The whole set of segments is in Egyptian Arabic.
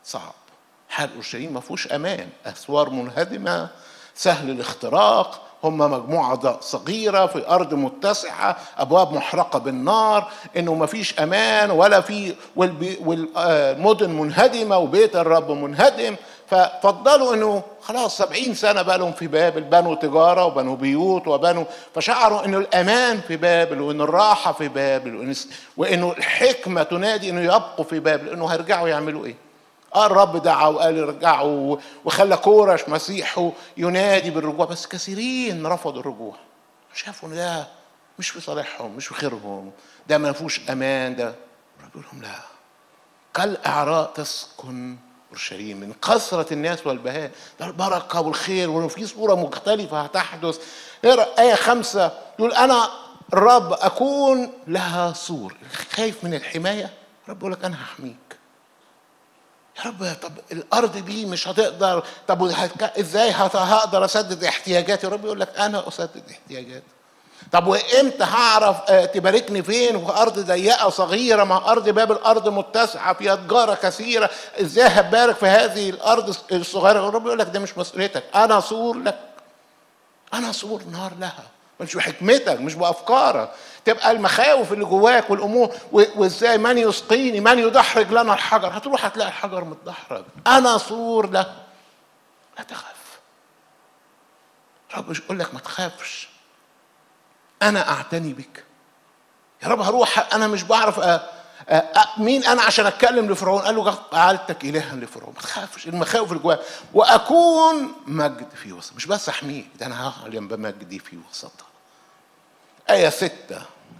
صعب حال اورشليم ما فيهوش امان اسوار منهدمه سهل الاختراق هم مجموعة صغيرة في أرض متسعة أبواب محرقة بالنار إنه ما فيش أمان ولا في والمدن منهدمة وبيت الرب منهدم ففضلوا انه خلاص سبعين سنة بقى لهم في بابل بنوا تجارة وبنوا بيوت وبنوا فشعروا انه الامان في بابل وان الراحة في بابل وانه الحكمة تنادي انه يبقوا في بابل انه هيرجعوا يعملوا ايه اه الرب دعا وقال ارجعوا وخلى كورش مسيحه ينادي بالرجوع بس كثيرين رفضوا الرجوع شافوا ان ده مش في صالحهم مش في خيرهم ده ما فيهوش امان ده يقول لهم لا كالاعراء تسكن اورشليم من كثره الناس والبهاء ده البركه والخير وانه في صوره مختلفه هتحدث اقرا ايه خمسه يقول انا الرب اكون لها سور خايف من الحمايه رب يقول لك انا هحميك يا رب طب الارض دي مش هتقدر طب ازاي هقدر اسدد احتياجاتي يا رب يقول لك انا اسدد احتياجاتي طب وامتى هعرف تباركني فين في ارض ضيقه صغيره مع ارض باب الارض متسعه فيها تجاره كثيره ازاي هبارك في هذه الارض الصغيره الرب يقول لك ده مش مسؤوليتك انا صور لك انا صور نار لها مش بحكمتك مش بافكارك تبقى المخاوف اللي جواك والامور وازاي من يسقيني من يدحرج لنا الحجر هتروح هتلاقي الحجر متدحرج انا صور له لا تخاف رب يقول لك ما تخافش انا اعتني بك يا رب هروح انا مش بعرف أ... أ... أ... مين انا عشان اتكلم لفرعون قال له جعلتك الها لفرعون ما تخافش المخاوف اللي جواك واكون مجد في وسط مش بس احميك ده انا هعلم بمجدي في وسطها آية ستة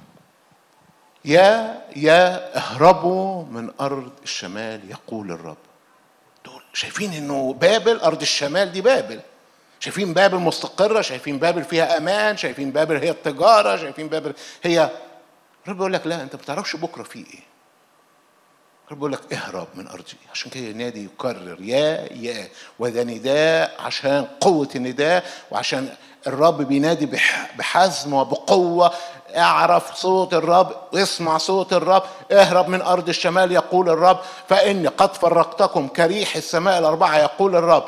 يا يا اهربوا من أرض الشمال يقول الرب دول شايفين إنه بابل أرض الشمال دي بابل شايفين بابل مستقرة شايفين بابل فيها أمان شايفين بابل هي التجارة شايفين بابل هي الرب يقول لك لا أنت ما بتعرفش بكرة في إيه الرب يقول لك اهرب من أرضي عشان كده ينادي يكرر يا يا وده نداء عشان قوة النداء وعشان الرب بينادي بحزم وبقوة اعرف صوت الرب اسمع صوت الرب اهرب من أرض الشمال يقول الرب فإني قد فرقتكم كريح السماء الأربعة يقول الرب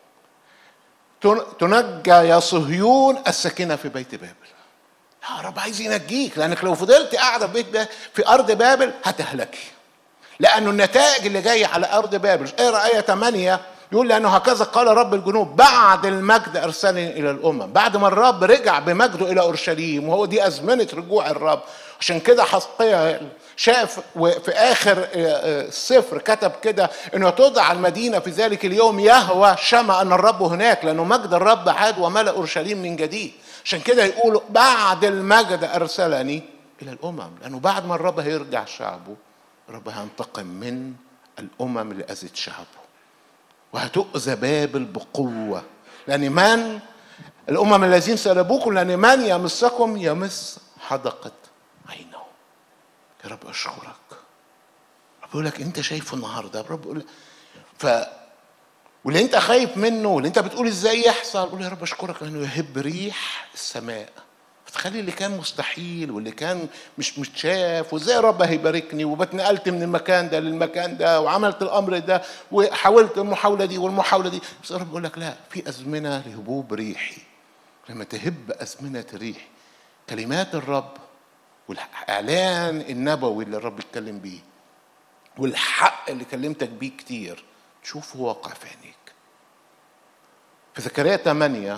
تنجى يا صهيون الساكنة في بيت بابل يا رب عايز ينجيك لأنك لو فضلت قاعدة في بيت في أرض بابل هتهلكي لأنه النتائج اللي جاية على أرض بابل اقرأ آية 8 يقول لأنه هكذا قال رب الجنوب بعد المجد أرسلني إلى الأمم بعد ما الرب رجع بمجده إلى أورشليم وهو دي أزمنة رجوع الرب عشان كده حسقيا شاف وفي آخر السفر كتب كده إنه تدعى المدينة في ذلك اليوم يهوى شمع أن الرب هناك لأنه مجد الرب عاد وملأ أورشليم من جديد عشان كده يقولوا بعد المجد أرسلني إلى الأمم لأنه بعد ما الرب هيرجع شعبه الرب هينتقم من الأمم اللي أذت شعبه وهتؤذى بابل بقوة لأن من الأمم الذين سلبوكم لأن من يمسكم يمس حدقة عينه يا رب أشكرك رب يقول لك أنت شايفه النهاردة رب يقول ف واللي أنت خايف منه واللي أنت بتقول إزاي يحصل قول يا رب أشكرك لأنه يهب ريح السماء فتخلي اللي كان مستحيل واللي كان مش متشاف وازاي رب هيباركني وبتنقلت من المكان ده للمكان ده وعملت الامر ده وحاولت المحاوله دي والمحاوله دي بس رب يقول لك لا في ازمنه لهبوب ريحي لما تهب ازمنه ريح كلمات الرب والاعلان النبوي اللي الرب اتكلم بيه والحق اللي كلمتك بيه كتير تشوفه واقع في عينيك في زكريا 8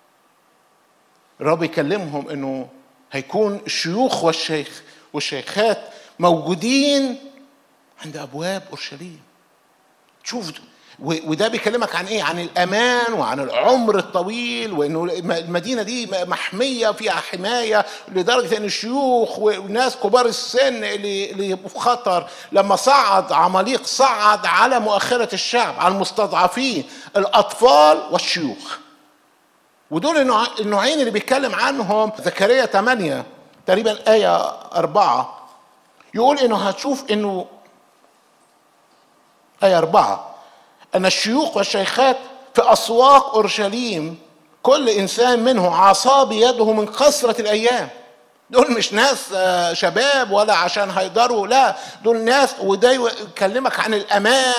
الرب يكلمهم انه هيكون الشيوخ والشيخ والشيخات موجودين عند ابواب اورشليم شوف وده بيكلمك عن ايه عن الامان وعن العمر الطويل وانه المدينه دي محميه فيها حمايه لدرجه ان الشيوخ والناس كبار السن اللي اللي في خطر لما صعد عماليق صعد على مؤخره الشعب على المستضعفين الاطفال والشيوخ ودول النوعين اللي بيتكلم عنهم زكريا 8 تقريبا آية أربعة يقول إنه هتشوف إنه آية أربعة أن الشيوخ والشيخات في أسواق أورشليم كل إنسان منه عصا بيده من كثرة الأيام دول مش ناس شباب ولا عشان هيقدروا لا دول ناس وده يكلمك عن الأمان